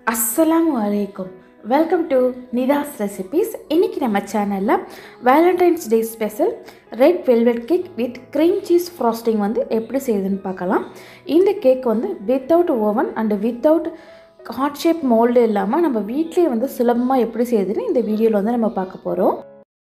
அஸ்ஸலாமு அலைக்கும் welcome to Nidahas recipes இன்றைக்கி நம்ம சேனலில் Valentine's day special red velvet cake with cream cheese frosting வந்து எப்படி செய்யுதுன்னு பார்க்கலாம் இந்த கேக் வந்து without oven and without heart shape mould இல்லாமல் நம்ம வீட்லேயே வந்து சுலபமாக எப்படி செய்யுதுன்னு இந்த வீடியோவில் வந்து நம்ம பார்க்க போகிறோம்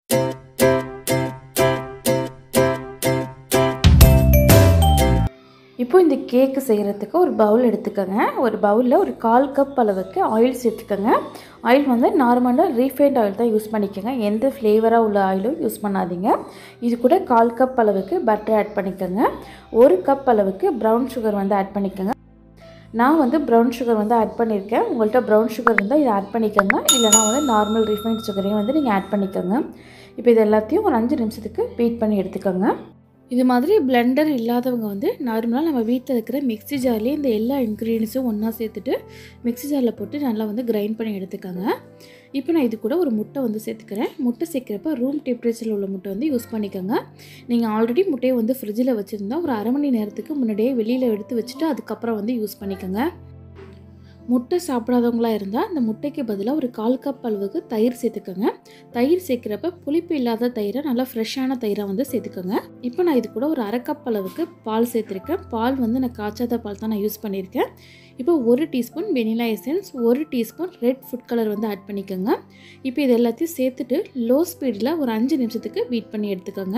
இப்போ இந்த கேக்கு செய்கிறதுக்கு ஒரு பவுல் எடுத்துக்கோங்க ஒரு பவுலில் ஒரு கால் கப் அளவுக்கு ஆயில் சேர்த்துக்கோங்க ஆயில் வந்து நார்மலாக ரீஃபைண்ட் ஆயில் தான் யூஸ் பண்ணிக்கோங்க எந்த ஃப்ளேவராக உள்ள ஆயிலும் யூஸ் பண்ணாதீங்க இது கூட கால் கப் அளவுக்கு பட்டர் ஆட் பண்ணிக்கோங்க ஒரு கப் அளவுக்கு ப்ரௌன் சுகர் வந்து ஆட் பண்ணிக்கோங்க நான் வந்து ப்ரௌன் சுகர் வந்து ஆட் பண்ணியிருக்கேன் உங்கள்கிட்ட ப்ரௌன் சுகர் இருந்தால் இதை ஆட் பண்ணிக்கோங்க இல்லைனா வந்து நார்மல் ரீஃபைண்ட் சுகரையும் வந்து நீங்கள் ஆட் பண்ணிக்கோங்க இப்போ இது எல்லாத்தையும் ஒரு அஞ்சு நிமிஷத்துக்கு பீட் பண்ணி எடுத்துக்கோங்க இது மாதிரி பிளெண்டர் இல்லாதவங்க வந்து நார்மலாக நம்ம வீட்டில் இருக்கிற மிக்ஸி ஜார்லேயே இந்த எல்லா இன்க்ரீடியன்ஸும் ஒன்றா சேர்த்துட்டு மிக்ஸி ஜாரில் போட்டு நல்லா வந்து கிரைண்ட் பண்ணி எடுத்துக்கோங்க இப்போ நான் இது கூட ஒரு முட்டை வந்து சேர்த்துக்கிறேன் முட்டை சேர்க்குறப்ப ரூம் டெம்பரேச்சரில் உள்ள முட்டை வந்து யூஸ் பண்ணிக்கோங்க நீங்கள் ஆல்ரெடி முட்டையை வந்து ஃப்ரிட்ஜில் வச்சுருந்தா ஒரு அரை மணி நேரத்துக்கு முன்னாடியே வெளியில் எடுத்து வச்சுட்டு அதுக்கப்புறம் வந்து யூஸ் பண்ணிக்கோங்க முட்டை சாப்பிடாதவங்களா இருந்தால் அந்த முட்டைக்கு பதிலாக ஒரு கால் கப் அளவுக்கு தயிர் சேர்த்துக்கோங்க தயிர் சேர்க்குறப்ப புளிப்பு இல்லாத தயிரை நல்லா ஃப்ரெஷ்ஷான தயிரை வந்து சேர்த்துக்கோங்க இப்போ நான் இது கூட ஒரு அரை கப் அளவுக்கு பால் சேர்த்துருக்கேன் பால் வந்து நான் காய்ச்சாத பால் தான் நான் யூஸ் பண்ணியிருக்கேன் இப்போ ஒரு டீஸ்பூன் வெனிலா எசன்ஸ் ஒரு டீஸ்பூன் ரெட் ஃபுட் கலர் வந்து ஆட் பண்ணிக்கோங்க இப்போ இது எல்லாத்தையும் சேர்த்துட்டு லோ ஸ்பீடில் ஒரு அஞ்சு நிமிஷத்துக்கு பீட் பண்ணி எடுத்துக்கோங்க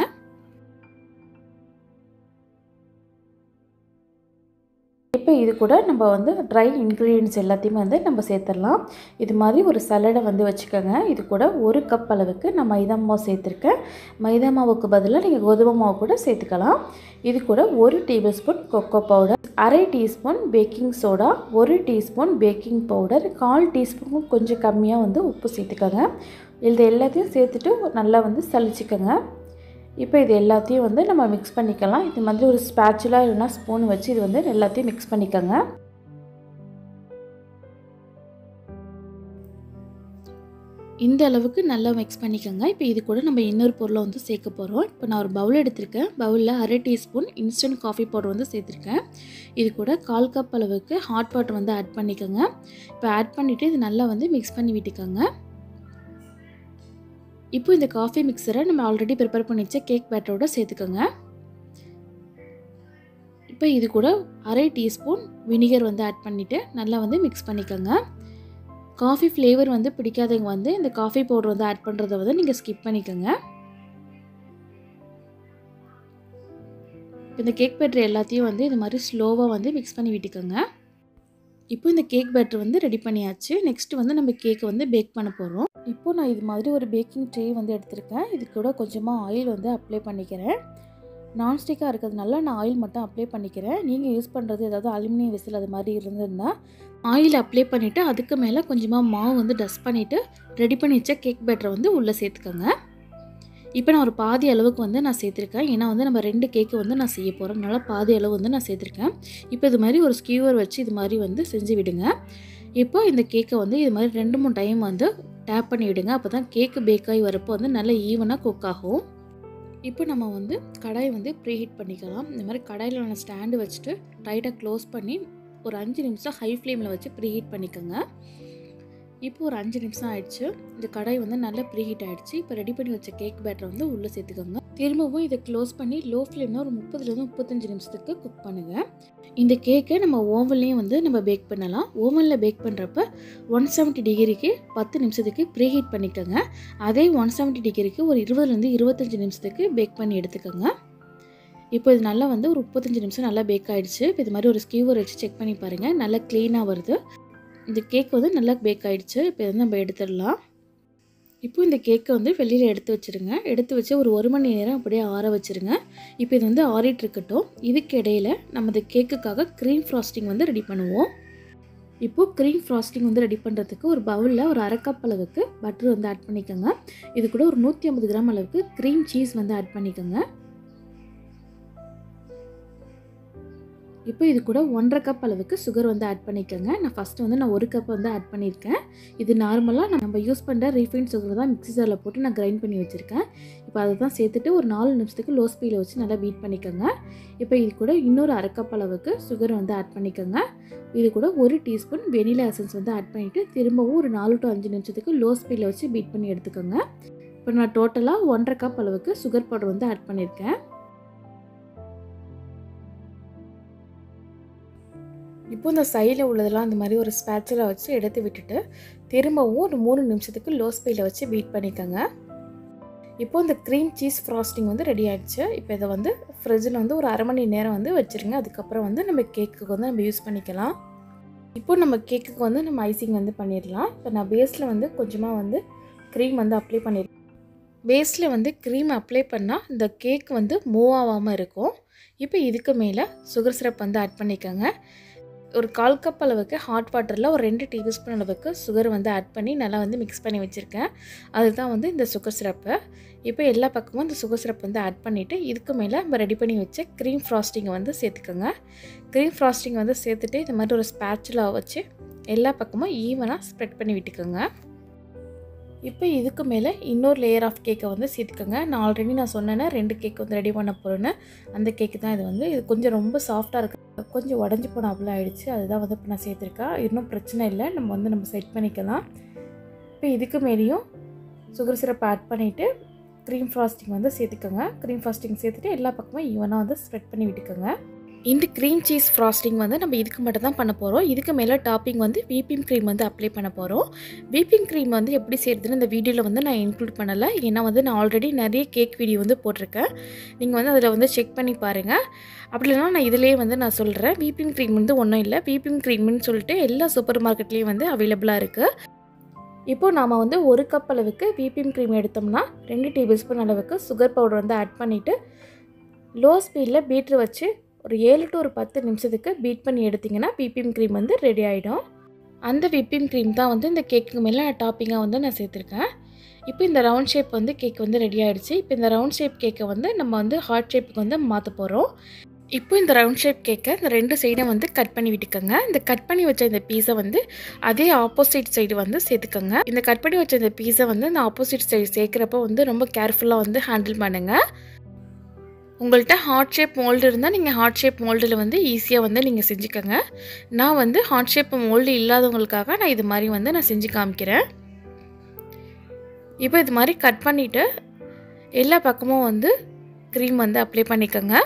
இப்போ இது கூட நம்ம வந்து ட்ரை இன்க்ரீடியன்ஸ் எல்லாத்தையுமே வந்து நம்ம சேர்த்துடலாம் இது மாதிரி ஒரு சலடை வந்து வச்சுக்கோங்க இது கூட ஒரு கப் அளவுக்கு நான் மைதா மாவு சேர்த்துருக்கேன் மைதா மாவுக்கு பதிலாக நீங்கள் கோதுமை மாவு கூட சேர்த்துக்கலாம் இது கூட ஒரு டேபிள் ஸ்பூன் கொக்கோ பவுடர் அரை டீஸ்பூன் பேக்கிங் சோடா ஒரு டீஸ்பூன் பேக்கிங் பவுடர் கால் டீஸ்பூன் கொஞ்சம் கம்மியாக வந்து உப்பு சேர்த்துக்கோங்க இது எல்லாத்தையும் சேர்த்துட்டு நல்லா வந்து சளிச்சிக்கோங்க இப்போ இது எல்லாத்தையும் வந்து நம்ம மிக்ஸ் பண்ணிக்கலாம் இது மாதிரி ஒரு ஸ்பேச்சுலா இல்லைனா ஸ்பூன் வச்சு இது வந்து எல்லாத்தையும் மிக்ஸ் பண்ணிக்கோங்க இந்த அளவுக்கு நல்லா மிக்ஸ் பண்ணிக்கோங்க இப்போ இது கூட நம்ம இன்னொரு பொருளை வந்து சேர்க்க போகிறோம் இப்போ நான் ஒரு பவுல் எடுத்திருக்கேன் பவுலில் அரை டீஸ்பூன் இன்ஸ்டன்ட் காஃபி பவுடர் வந்து சேர்த்துருக்கேன் இது கூட கால் கப் அளவுக்கு ஹாட் வாட்டர் வந்து ஆட் பண்ணிக்கோங்க இப்போ ஆட் பண்ணிவிட்டு இது நல்லா வந்து மிக்ஸ் பண்ணி விட்டுக்கோங்க இப்போ இந்த காஃபி மிக்சரை நம்ம ஆல்ரெடி ப்ரிப்பேர் பண்ணி வச்ச கேக் பேட்டரோட சேர்த்துக்கோங்க இப்போ இது கூட அரை டீஸ்பூன் வினிகர் வந்து ஆட் பண்ணிவிட்டு நல்லா வந்து மிக்ஸ் பண்ணிக்கோங்க காஃபி ஃப்ளேவர் வந்து பிடிக்காதவங்க வந்து இந்த காஃபி பவுடர் வந்து ஆட் பண்ணுறத வந்து நீங்கள் ஸ்கிப் பண்ணிக்கோங்க இந்த கேக் பேட்டர் எல்லாத்தையும் வந்து இது மாதிரி ஸ்லோவாக வந்து மிக்ஸ் பண்ணி விட்டுக்கோங்க இப்போ இந்த கேக் பேட்டர் வந்து ரெடி பண்ணியாச்சு நெக்ஸ்ட்டு வந்து நம்ம கேக்கை வந்து பேக் பண்ண போகிறோம் இப்போது நான் இது மாதிரி ஒரு பேக்கிங் ட்ரே வந்து எடுத்திருக்கேன் இது கூட கொஞ்சமாக ஆயில் வந்து அப்ளை பண்ணிக்கிறேன் நான்ஸ்டிக்காக இருக்கிறதுனால நான் ஆயில் மட்டும் அப்ளை பண்ணிக்கிறேன் நீங்கள் யூஸ் பண்ணுறது ஏதாவது அலுமினியம் விசில் அது மாதிரி இருந்திருந்தா ஆயில் அப்ளை பண்ணிவிட்டு அதுக்கு மேலே கொஞ்சமாக மாவு வந்து டஸ்ட் பண்ணிவிட்டு ரெடி பண்ணி வச்ச கேக் பேட்டரை வந்து உள்ளே சேர்த்துக்கோங்க இப்போ நான் ஒரு பாதி அளவுக்கு வந்து நான் சேர்த்துருக்கேன் ஏன்னா வந்து நம்ம ரெண்டு கேக்கு வந்து நான் செய்ய போகிறேன் அதனால் பாதி அளவு வந்து நான் சேர்த்துருக்கேன் இப்போ இது மாதிரி ஒரு ஸ்கியூவர் வச்சு இது மாதிரி வந்து செஞ்சு விடுங்க இப்போ இந்த கேக்கை வந்து இது மாதிரி ரெண்டு மூணு டைம் வந்து டேப் பண்ணி விடுங்க அப்போ தான் கேக்கு பேக்காகி வரப்போ வந்து நல்லா ஈவனாக குக் ஆகும் இப்போ நம்ம வந்து கடாய் வந்து ப்ரீஹீட் பண்ணிக்கலாம் இந்த மாதிரி கடாயில் நான் ஸ்டாண்டு வச்சுட்டு டைட்டாக க்ளோஸ் பண்ணி ஒரு அஞ்சு நிமிஷம் ஹை ஃப்ளேமில் வச்சு ப்ரீஹீட் பண்ணிக்கோங்க இப்போ ஒரு அஞ்சு நிமிஷம் ஆயிடுச்சு இந்த கடாய் வந்து நல்லா ப்ரீஹீட் ஆகிடுச்சு இப்போ ரெடி பண்ணி வச்ச கேக் பேட்டரை வந்து உள்ளே சேர்த்துக்கோங்க திரும்பவும் இதை க்ளோஸ் பண்ணி லோ ஃப்ளேமில் ஒரு முப்பதுலேருந்து முப்பத்தஞ்சு நிமிஷத்துக்கு குக் பண்ணுங்கள் இந்த கேக்கை நம்ம ஓவன்லேயும் வந்து நம்ம பேக் பண்ணலாம் ஓவனில் பேக் பண்ணுறப்ப ஒன் செவன்ட்டி டிகிரிக்கு பத்து நிமிஷத்துக்கு ப்ரீஹீட் பண்ணிக்கோங்க அதே ஒன் செவன்ட்டி டிகிரிக்கு ஒரு இருபதுலேருந்து இருபத்தஞ்சி நிமிஷத்துக்கு பேக் பண்ணி எடுத்துக்கோங்க இப்போ இது நல்லா வந்து ஒரு முப்பத்தஞ்சு நிமிஷம் நல்லா பேக் ஆகிடுச்சு இப்போ இது மாதிரி ஒரு ஸ்கியூவர் வச்சு செக் பண்ணி பாருங்கள் நல்லா க்ளீனாக வருது இந்த கேக் வந்து நல்லா பேக் ஆகிடுச்சு இப்போ வந்து நம்ம எடுத்துடலாம் இப்போ இந்த கேக்கை வந்து வெளியில் எடுத்து வச்சுருங்க எடுத்து வச்சு ஒரு ஒரு மணி நேரம் அப்படியே ஆற வச்சுருங்க இப்போ இது வந்து ஆறிட்டு இருக்கட்டும் இதுக்கு இடையில் நம்ம இந்த கேக்குக்காக க்ரீம் ஃப்ராஸ்டிங் வந்து ரெடி பண்ணுவோம் இப்போது க்ரீம் ஃப்ராஸ்டிங் வந்து ரெடி பண்ணுறதுக்கு ஒரு பவுலில் ஒரு அரை கப் அளவுக்கு பட்டர் வந்து ஆட் பண்ணிக்கோங்க இது கூட ஒரு நூற்றி ஐம்பது கிராம் அளவுக்கு க்ரீம் சீஸ் வந்து ஆட் பண்ணிக்கோங்க இப்போ இது கூட ஒன்றரை கப் அளவுக்கு சுகர் வந்து ஆட் பண்ணிக்கோங்க நான் ஃபஸ்ட்டு வந்து நான் ஒரு கப் வந்து ஆட் பண்ணியிருக்கேன் இது நார்மலாக நம்ம யூஸ் பண்ணுற ரீஃபைண்ட் சுகர் தான் மிக்ஸி ஜாரில் போட்டு நான் கிரைண்ட் பண்ணி வச்சுருக்கேன் இப்போ அதை தான் சேர்த்துட்டு ஒரு நாலு நிமிஷத்துக்கு லோ ஸ்பீடில் வச்சு நல்லா பீட் பண்ணிக்கோங்க இப்போ இது கூட இன்னொரு அரை கப் அளவுக்கு சுகர் வந்து ஆட் பண்ணிக்கோங்க இது கூட ஒரு டீஸ்பூன் வெனிலா எசன்ஸ் வந்து ஆட் பண்ணிவிட்டு திரும்பவும் ஒரு நாலு டு அஞ்சு நிமிஷத்துக்கு லோ ஸ்பீடில் வச்சு பீட் பண்ணி எடுத்துக்கோங்க இப்போ நான் டோட்டலாக ஒன்றரை கப் அளவுக்கு சுகர் பவுடர் வந்து ஆட் பண்ணியிருக்கேன் இப்போ இந்த சைடில் உள்ளதெல்லாம் இந்த மாதிரி ஒரு ஸ்பேச்சரை வச்சு எடுத்து விட்டுட்டு திரும்பவும் ஒரு மூணு நிமிஷத்துக்கு லோ ஸ்பீடில் வச்சு பீட் பண்ணிக்கோங்க இப்போ இந்த க்ரீம் சீஸ் ஃப்ராஸ்டிங் வந்து ரெடி ஆகிடுச்சு இப்போ இதை வந்து ஃப்ரிட்ஜில் வந்து ஒரு அரை மணி நேரம் வந்து வச்சுருங்க அதுக்கப்புறம் வந்து நம்ம கேக்குக்கு வந்து நம்ம யூஸ் பண்ணிக்கலாம் இப்போ நம்ம கேக்குக்கு வந்து நம்ம ஐசிங் வந்து பண்ணிடலாம் இப்போ நான் பேஸில் வந்து கொஞ்சமாக வந்து க்ரீம் வந்து அப்ளை பண்ணியிருக்கேன் பேஸில் வந்து க்ரீம் அப்ளை பண்ணால் இந்த கேக் வந்து மூவ் ஆகாமல் இருக்கும் இப்போ இதுக்கு மேலே சுகர் சிரப் வந்து ஆட் பண்ணிக்கோங்க ஒரு கால் கப் அளவுக்கு ஹாட் வாட்டரில் ஒரு ரெண்டு டேபிள் ஸ்பூன் அளவுக்கு சுகர் வந்து ஆட் பண்ணி நல்லா வந்து மிக்ஸ் பண்ணி வச்சுருக்கேன் அதுதான் வந்து இந்த சுகர் சிரப்பு இப்போ எல்லா பக்கமும் இந்த சுகர் சிரப் வந்து ஆட் பண்ணிவிட்டு இதுக்கு மேலே நம்ம ரெடி பண்ணி வச்ச க்ரீம் ஃப்ராஸ்டிங்கை வந்து சேர்த்துக்கோங்க க்ரீம் ஃப்ராஸ்டிங் வந்து சேர்த்துட்டு இந்த மாதிரி ஒரு ஸ்பேச்சுலா வச்சு எல்லா பக்கமும் ஈவனாக ஸ்ப்ரெட் பண்ணி விட்டுக்கோங்க இப்போ இதுக்கு மேலே இன்னொரு லேயர் ஆஃப் கேக்கை வந்து சேர்த்துக்கோங்க நான் ஆல்ரெடி நான் சொன்னேன்னா ரெண்டு கேக் வந்து ரெடி பண்ண போகிறேன்னு அந்த கேக்கு தான் இது வந்து இது கொஞ்சம் ரொம்ப சாஃப்டாக இருக்கு கொஞ்சம் உடஞ்சி போன அப்படில் ஆகிடுச்சு அதுதான் வந்து இப்போ நான் சேர்த்துருக்கேன் இன்னும் பிரச்சனை இல்லை நம்ம வந்து நம்ம செட் பண்ணிக்கலாம் இப்போ இதுக்கு மேலேயும் சுகர் சிரப் ஆட் பண்ணிவிட்டு க்ரீம் ஃப்ராஸ்டிங் வந்து சேர்த்துக்கோங்க க்ரீம் ஃப்ராஸ்டிங் சேர்த்துட்டு எல்லா பக்கமும் ஈவனாக வந்து ஸ்ப்ரெட் பண்ணி விட்டுக்கோங்க இந்த க்ரீம் சீஸ் ஃப்ராஸ்டிங் வந்து நம்ம இதுக்கு மட்டும் தான் பண்ண போகிறோம் இதுக்கு மேலே டாப்பிங் வந்து வீப்பிங் க்ரீம் வந்து அப்ளை பண்ண போகிறோம் வீப்பிங் க்ரீம் வந்து எப்படி செய்கிறதுன்னு இந்த வீடியோவில் வந்து நான் இன்க்ளூட் பண்ணலை ஏன்னா வந்து நான் ஆல்ரெடி நிறைய கேக் வீடியோ வந்து போட்டிருக்கேன் நீங்கள் வந்து அதில் வந்து செக் பண்ணி பாருங்கள் அப்படி இல்லைனா நான் இதிலே வந்து நான் சொல்கிறேன் வீப்பிங் க்ரீம் வந்து ஒன்றும் இல்லை வீப்பிங் க்ரீம்னு சொல்லிட்டு எல்லா சூப்பர் மார்க்கெட்லேயும் வந்து அவைலபிளாக இருக்குது இப்போது நாம் வந்து ஒரு கப் அளவுக்கு வீப்பிங் க்ரீம் எடுத்தோம்னா ரெண்டு டேபிள் ஸ்பூன் அளவுக்கு சுகர் பவுடர் வந்து ஆட் பண்ணிவிட்டு லோ ஸ்பீடில் பீட்ரு வச்சு ஒரு ஏழு டு ஒரு பத்து நிமிஷத்துக்கு பீட் பண்ணி எடுத்திங்கன்னா விப்பிங் க்ரீம் வந்து ரெடி ஆகிடும் அந்த விப்பிங் க்ரீம் தான் வந்து இந்த கேக்கு மேலே நான் டாப்பிங்காக வந்து நான் சேர்த்துருக்கேன் இப்போ இந்த ரவுண்ட் ஷேப் வந்து கேக் வந்து ரெடி ஆகிடுச்சு இப்போ இந்த ரவுண்ட் ஷேப் கேக்கை வந்து நம்ம வந்து ஹார்ட் ஷேப்புக்கு வந்து மாற்ற போகிறோம் இப்போ இந்த ரவுண்ட் ஷேப் கேக்கை இந்த ரெண்டு சைடும் வந்து கட் பண்ணி விட்டுக்கோங்க இந்த கட் பண்ணி வச்ச இந்த பீஸை வந்து அதே ஆப்போசிட் சைடு வந்து சேர்த்துக்கோங்க இந்த கட் பண்ணி வச்ச இந்த பீஸை வந்து இந்த ஆப்போசிட் சைடு சேர்க்குறப்ப வந்து ரொம்ப கேர்ஃபுல்லாக வந்து ஹேண்டில் பண்ணுங்கள் உங்கள்கிட்ட ஹார்ட் ஷேப் மோல்டு இருந்தால் நீங்கள் ஹார்ட் ஷேப் மோல்டில் வந்து ஈஸியாக வந்து நீங்கள் செஞ்சுக்கோங்க நான் வந்து ஹார்ட் ஷேப் மோல்டு இல்லாதவங்களுக்காக நான் இது மாதிரி வந்து நான் செஞ்சு காமிக்கிறேன் இப்போ இது மாதிரி கட் பண்ணிவிட்டு எல்லா பக்கமும் வந்து க்ரீம் வந்து அப்ளை பண்ணிக்கோங்க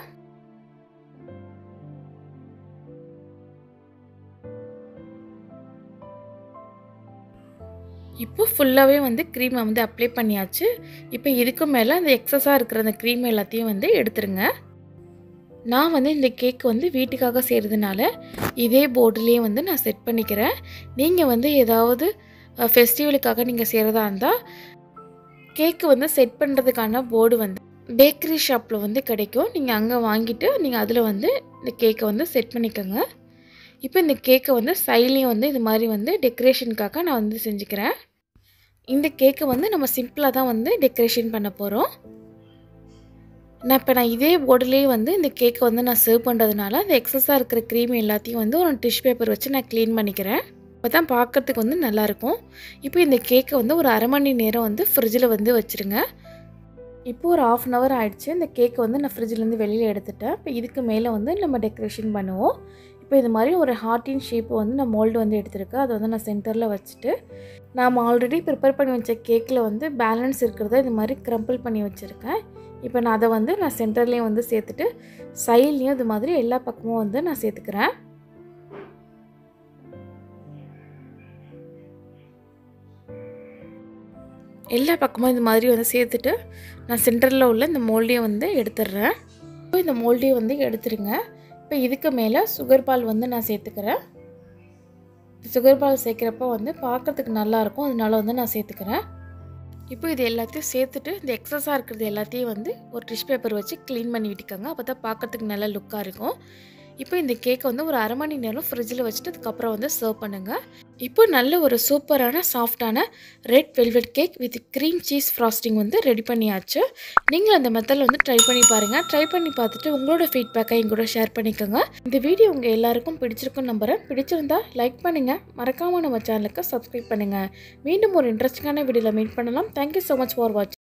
இப்போ ஃபுல்லாகவே வந்து க்ரீமை வந்து அப்ளை பண்ணியாச்சு இப்போ இதுக்கு மேலே அந்த எக்ஸஸாக இருக்கிற அந்த க்ரீம் எல்லாத்தையும் வந்து எடுத்துருங்க நான் வந்து இந்த கேக் வந்து வீட்டுக்காக செய்கிறதுனால இதே போர்டுலேயே வந்து நான் செட் பண்ணிக்கிறேன் நீங்கள் வந்து ஏதாவது ஃபெஸ்டிவலுக்காக நீங்கள் செய்கிறதா இருந்தால் கேக்கு வந்து செட் பண்ணுறதுக்கான போர்டு வந்து பேக்கரி ஷாப்பில் வந்து கிடைக்கும் நீங்கள் அங்கே வாங்கிட்டு நீங்கள் அதில் வந்து இந்த கேக்கை வந்து செட் பண்ணிக்கோங்க இப்போ இந்த கேக்கை வந்து சைட்லேயும் வந்து இது மாதிரி வந்து டெக்கரேஷனுக்காக நான் வந்து செஞ்சுக்கிறேன் இந்த கேக்கை வந்து நம்ம சிம்பிளாக தான் வந்து டெக்கரேஷன் பண்ண போகிறோம் நான் இப்போ நான் இதே போர்டுலேயே வந்து இந்த கேக்கை வந்து நான் சர்வ் பண்ணுறதுனால அந்த எக்ஸஸாக இருக்கிற க்ரீம் எல்லாத்தையும் வந்து ஒரு டிஷ் பேப்பர் வச்சு நான் க்ளீன் பண்ணிக்கிறேன் அப்போ தான் பார்க்குறதுக்கு வந்து நல்லாயிருக்கும் இப்போ இந்த கேக்கை வந்து ஒரு அரை மணி நேரம் வந்து ஃப்ரிட்ஜில் வந்து வச்சுருங்க இப்போது ஒரு ஆஃப் அன் ஹவர் ஆகிடுச்சு இந்த கேக்கை வந்து நான் ஃப்ரிட்ஜிலேருந்து வெளியில் எடுத்துட்டேன் இப்போ இதுக்கு மேலே வந்து நம்ம டெக்கரேஷன் பண்ணுவோம் இப்போ இது மாதிரி ஒரு ஹார்ட்டின் ஷேப் வந்து நான் மோல்டு வந்து எடுத்திருக்கேன் அதை வந்து நான் சென்டரில் வச்சுட்டு நாம் ஆல்ரெடி ப்ரிப்பேர் பண்ணி வச்ச கேக்கில் வந்து பேலன்ஸ் இருக்கிறத இது மாதிரி க்ரம்பிள் பண்ணி வச்சுருக்கேன் இப்போ நான் அதை வந்து நான் சென்டர்லேயும் வந்து சேர்த்துட்டு சைட்லேயும் இது மாதிரி எல்லா பக்கமும் வந்து நான் சேர்த்துக்கிறேன் எல்லா பக்கமும் இந்த மாதிரி வந்து சேர்த்துட்டு நான் சென்டரில் உள்ள இந்த மோல்டையும் வந்து எடுத்துடுறேன் இப்போ இந்த மோல்டையும் வந்து எடுத்துருங்க இப்போ இதுக்கு மேலே சுகர் பால் வந்து நான் சேர்த்துக்கிறேன் சுகர் பால் சேர்க்குறப்ப வந்து பார்க்குறதுக்கு நல்லாயிருக்கும் அதனால வந்து நான் சேர்த்துக்கிறேன் இப்போ இது எல்லாத்தையும் சேர்த்துட்டு இந்த எக்ஸஸாக இருக்கிறது எல்லாத்தையும் வந்து ஒரு டிஷ் பேப்பர் வச்சு க்ளீன் பண்ணி விட்டுக்கோங்க அப்போ தான் பார்க்குறதுக்கு நல்ல லுக்காக இருக்கும் இப்போ இந்த கேக்கை வந்து ஒரு அரை மணி நேரம் ஃப்ரிட்ஜில் வச்சுட்டு அதுக்கப்புறம் வந்து சர்வ் பண்ணுங்கள் இப்போ நல்ல ஒரு சூப்பரான சாஃப்டான red velvet cake with cream cheese frosting வந்து ரெடி பண்ணியாச்சு நீங்கள் அந்த மெத்தடில் வந்து ட்ரை பண்ணி பாருங்கள் ட்ரை பண்ணி பார்த்துட்டு உங்களோட ஃபீட்பேக்கை என் கூட ஷேர் பண்ணிக்கோங்க இந்த வீடியோ உங்கள் எல்லாருக்கும் பிடிச்சிருக்கும் நம்புகிறேன் பிடிச்சிருந்தா லைக் பண்ணுங்கள் மறக்காமல் நம்ம சேனலுக்கு சப்ஸ்கிரைப் பண்ணுங்கள் மீண்டும் ஒரு இன்ட்ரெஸ்டிங்கான வீடியோவில் மீட் பண்ணலாம் தேங்க்யூ ஸோ மச் ஃபார் வாட்சிங்